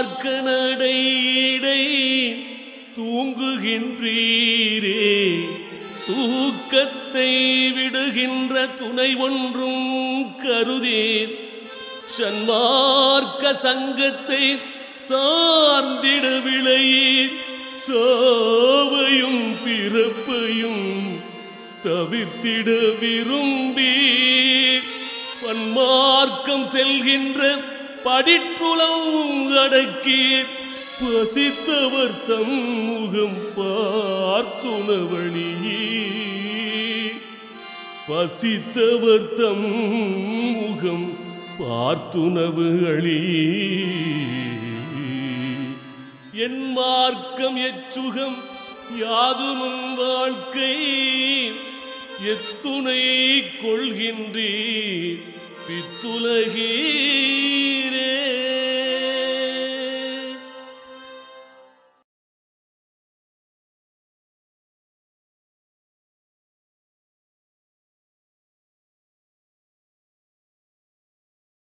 சன்மார்க்க நடையிடை தூங்குகின்றீரே தூக்கத்தை விடுகின்ற துணை ஒன்றும் கருதீர் சன்மார்க்க சங்கத்தை சார்ந்திட விளையீர் சாவையும் பிறப்பையும் தவிர்த்திட விரும்பி பன்மார்க்கம் செல்கின்ற படிற்றுளம் அடக்கீர் பசித்தவர் தம் முகம் பார்த்துணவழியே பசித்தவர் தம் முகம் பார்த்துணவு அழி என் மார்க்கம் எச்சுகம் யாதுமுன் வாழ்க்கை எத்துணை கொள்கின்றீர் பித்துலகே